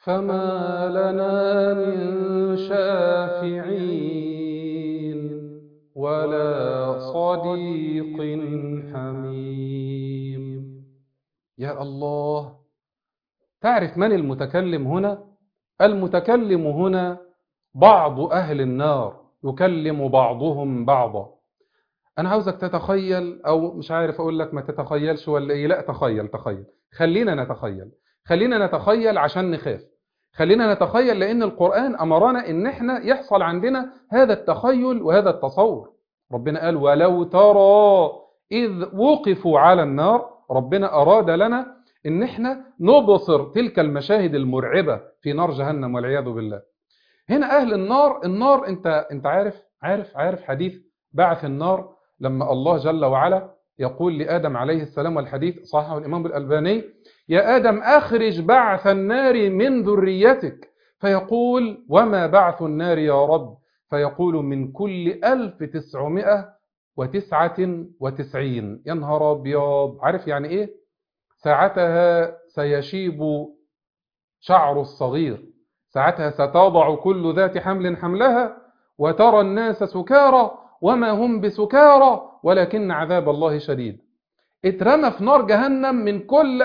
فما لنا من شافعين ولا صديق حميم يا الله تعرف من المتكلم هنا المتكلم هنا بعض أهل النار يكلم بعضهم بعضا أنا عاوزك تتخيل أو مش عارف أقول لك ما تتخيلش ولا إيه لا تخيل تخيل خلينا نتخيل خلينا نتخيل عشان نخاف خلينا نتخيل لأن القرآن أمرنا إن إحنا يحصل عندنا هذا التخيل وهذا التصور ربنا قال ولو ترى إذ وقفوا على النار ربنا أراد لنا إن إحنا نبصر تلك المشاهد المرعبة في نار جهنم والعياذ بالله هنا أهل النار النار أنت, أنت عارف عارف عارف حديث بعث النار لما الله جل وعلا يقول لآدم عليه السلام والحديث صححه الإمام الألباني يا آدم أخرج بعث النار من ذريتك فيقول وما بعث النار يا رب فيقول من كل ألف تسعمائة وتسعة وتسعين يا نهار أبيض عارف يعني إيه ساعتها سيشيب شعر الصغير ساعتها ستضع كل ذات حمل حملها وترى الناس سكارى وما هم بسكارى ولكن عذاب الله شديد اترمى في نار جهنم من كل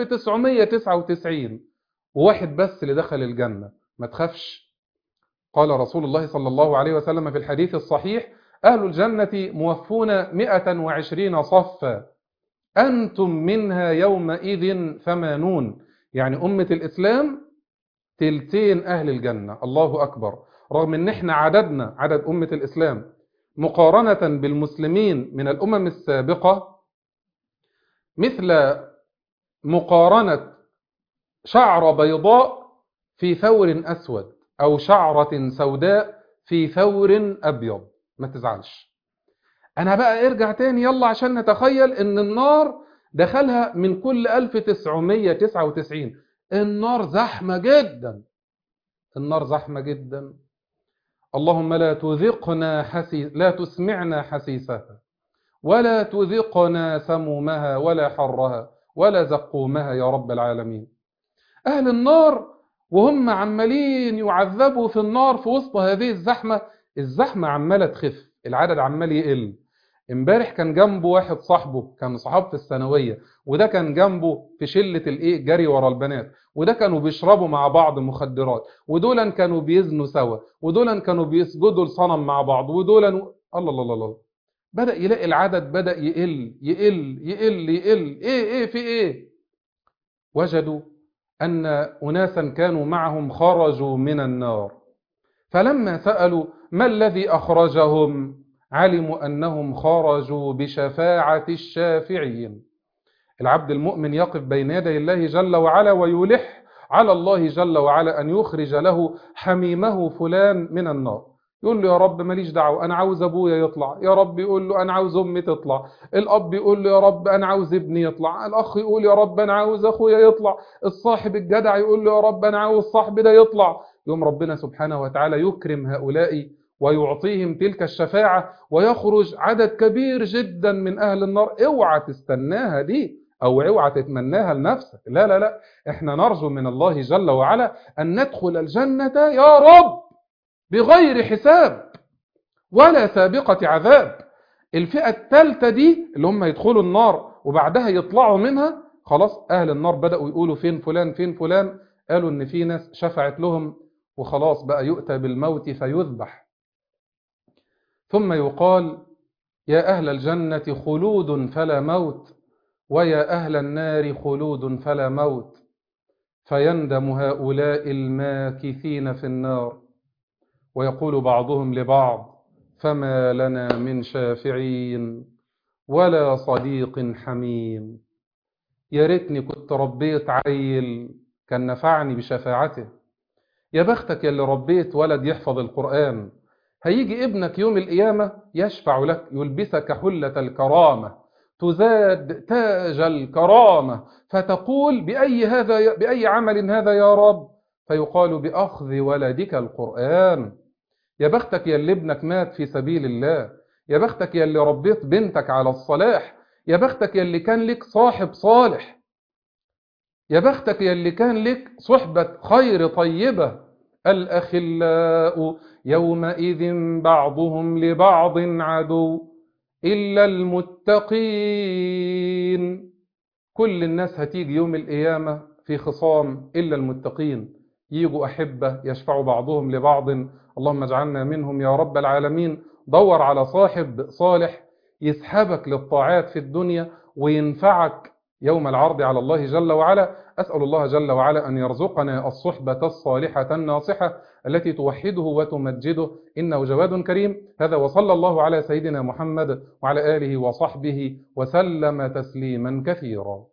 1999 وواحد بس اللي دخل الجنة ما تخافش قال رسول الله صلى الله عليه وسلم في الحديث الصحيح أهل الجنة موفون 120 صفا أنتم منها يومئذ ثمانون يعني أمة الإسلام تلتين أهل الجنة الله أكبر رغم أن احنا عددنا عدد أمة الإسلام مقارنة بالمسلمين من الأمم السابقة مثل مقارنة شعر بيضاء في ثور أسود أو شعرة سوداء في ثور أبيض ما تزعلش أنا بقى ارجع تاني يلا عشان نتخيل أن النار دخلها من كل 1999 النار زحمة جدا النار زحمة جدا اللهم لا تذقنا حسي لا تسمعنا حسيسها ولا تذقنا سمومها ولا حرها ولا زقومها يا رب العالمين أهل النار وهم عمالين يعذبوا في النار في وسط هذه الزحمة الزحمة عمالة تخف العدد عمال يقل امبارح كان جنبه واحد صاحبه كان صحاب في الثانوية وده كان جنبه في شلة الايه جري ورا البنات وده كانوا بيشربوا مع بعض مخدرات ودولا كانوا بيزنوا سوا ودولا كانوا بيسجدوا لصنم مع بعض ودولا الله الله الله الله بدأ يلاقي العدد بدأ يقل يقل يقل يقل ايه ايه في ايه وجدوا أن أناسا كانوا معهم خرجوا من النار فلما سألوا ما الذي أخرجهم علموا أنهم خرجوا بشفاعة الشافعين العبد المؤمن يقف بين يدي الله جل وعلا ويلح على الله جل وعلا أن يخرج له حميمه فلان من النار يقول له يا رب ماليش دعوة أنا عاوز أبويا يطلع يا رب يقول له أنا عاوز أمي تطلع الأب يقول له يا رب أنا عاوز ابني يطلع الأخ يقول يا رب أنا عاوز أخويا يطلع الصاحب الجدع يقول له يا رب أنا عاوز صاحبي ده يطلع يوم ربنا سبحانه وتعالى يكرم هؤلاء ويعطيهم تلك الشفاعة ويخرج عدد كبير جدا من أهل النار اوعى تستناها دي أو اوعى تتمناها لنفسك لا لا لا احنا نرجو من الله جل وعلا أن ندخل الجنة يا رب بغير حساب ولا سابقة عذاب الفئة الثالثة دي اللي هم يدخلوا النار وبعدها يطلعوا منها خلاص أهل النار بدأوا يقولوا فين فلان فين فلان قالوا إن في ناس شفعت لهم وخلاص بقى يؤتى بالموت فيذبح ثم يقال يا أهل الجنة خلود فلا موت ويا أهل النار خلود فلا موت فيندم هؤلاء الماكثين في النار ويقول بعضهم لبعض فما لنا من شافعين ولا صديق حميم يا ريتني كنت ربيت عيل كان نفعني بشفاعته يا بختك يا اللي ربيت ولد يحفظ القرآن هيجي ابنك يوم القيامة يشفع لك يلبسك حلة الكرامة تزاد تاج الكرامة فتقول بأي, هذا بأي عمل هذا يا رب فيقال بأخذ ولدك القرآن يا بختك يا اللي ابنك مات في سبيل الله يا بختك يا اللي ربيت بنتك على الصلاح يا بختك يا اللي كان لك صاحب صالح يا بختك يا اللي كان لك صحبة خير طيبة الأخلاء يومئذ بعضهم لبعض عدو إلا المتقين كل الناس هتيجي يوم القيامة في خصام إلا المتقين يجوا أحبة يشفع بعضهم لبعض اللهم اجعلنا منهم يا رب العالمين دور على صاحب صالح يسحبك للطاعات في الدنيا وينفعك يوم العرض على الله جل وعلا أسأل الله جل وعلا أن يرزقنا الصحبة الصالحة الناصحة التي توحده وتمجده إنه جواد كريم هذا وصلى الله على سيدنا محمد وعلى آله وصحبه وسلم تسليما كثيرا